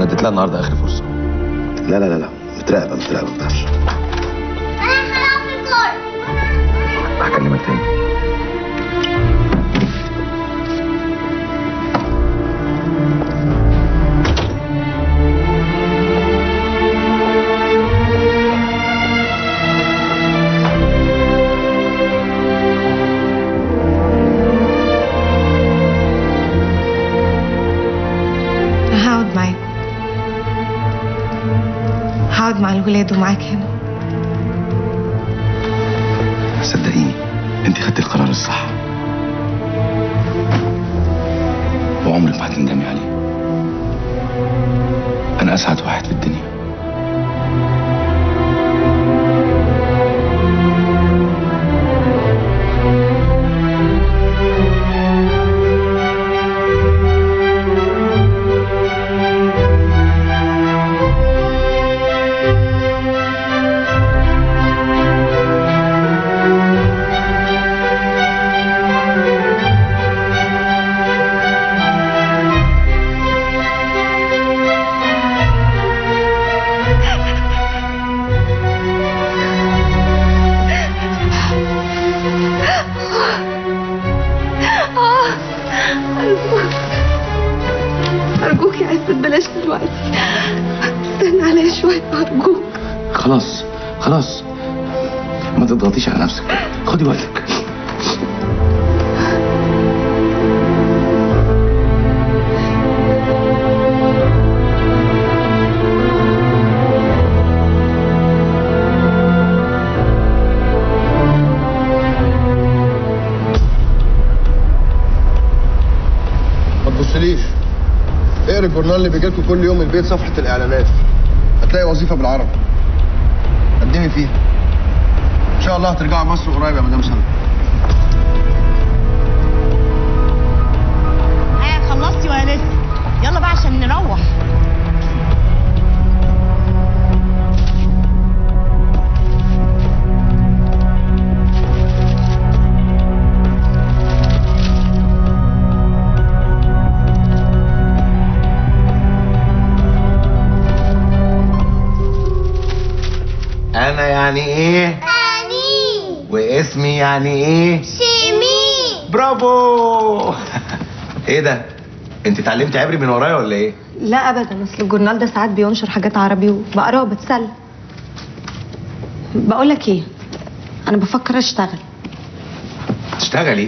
اديت لها النهارده اخر فرصه لا لا لا لا متراقبه متراقبه ما تخافش هكلمك تاني هقعد معاك هقعد مع الولاد ومعاك هنا صدقيني انت خدتي القرار الصح وعمرك ما هتندمي عليه انا اسعد واحد في الدنيا أرجوك أرجوك يا عزت بلاش دلوقتي استنى عليا شوية أرجوك خلاص خلاص ما تضغطيش على نفسك خدي وقتك ما تبصليش اقرا الجورنال اللي بيجيلكوا كل يوم البيت صفحة الإعلانات هتلاقي وظيفة بالعربي قدمي فيها إن شاء الله هترجعي مصر قريب يا مدام سلمى ها خلصتي ولا لسه يلا بقى عشان نروح انا يعني ايه أني واسمي يعني ايه شيمي برافو ايه ده انت اتعلمتي عبري من ورايا ولا ايه لا أبدا أصل الجورنال ده ساعات بينشر حاجات عربي وبقراها وبتسلى بقولك إيه أنا بفكر أشتغل تشتغلي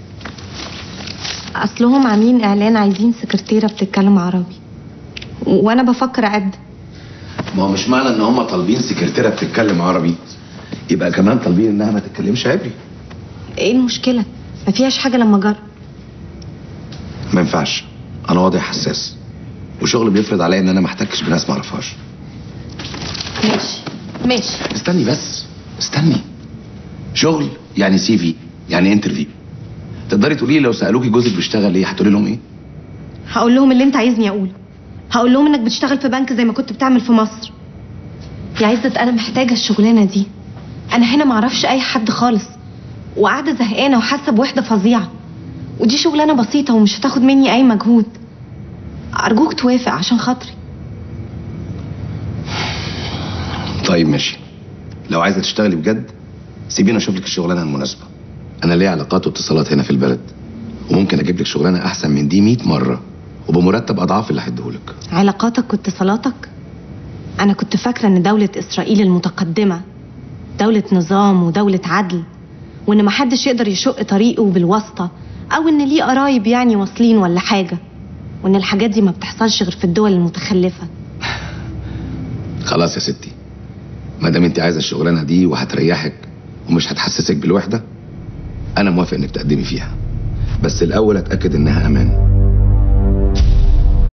أصلهم عاملين إعلان عايزين سكرتيرة بتتكلم عربي وأنا بفكر أقدم ما هو مش معنى ان هم طالبين سكرتيره بتتكلم عربي يبقى كمان طالبين انها ما تتكلمش عبري إيه المشكلة؟ ما فيهاش حاجة لما أجرب ما ينفعش انا واضح حساس وشغل بيفرض عليا ان انا ما احتكش بناس ما اعرفهاش ماشي ماشي استني بس استني شغل يعني سي في يعني انترفيو تقدري تقولي لي لو سالوكي جوزك بيشتغل ايه هتقولي لهم ايه هقول لهم اللي أنت عايزني أقوله هقول لهم إنك بتشتغل في بنك زي ما كنت بتعمل في مصر يا عزت أنا محتاجة الشغلانة دي أنا هنا معرفش أي حد خالص وقاعدة زهقانة وحاسة بوحدة فظيعة ودي شغلانة بسيطة ومش هتاخد مني أي مجهود أرجوك توافق عشان خاطري طيب ماشي لو عايزه تشتغلي بجد سيبيني اشوف لك الشغلانه المناسبه انا ليا علاقات واتصالات هنا في البلد وممكن اجيب لك شغلانه احسن من دي 100 مره وبمرتب اضعاف اللي هديهولك علاقاتك واتصالاتك أنا كنت فاكرة إن دولة إسرائيل المتقدمة دولة نظام ودولة عدل وإن محدش يقدر يشق طريقه بالواسطة أو إن ليه قرايب يعني واصلين ولا حاجة وإن الحاجات دي ما بتحصلش غير في الدول المتخلفة خلاص يا ستي ما دام انت عايزه الشغلانه دي وهتريحك ومش هتحسسك بالوحده انا موافق انك تقدمي فيها بس الاول اتاكد انها امان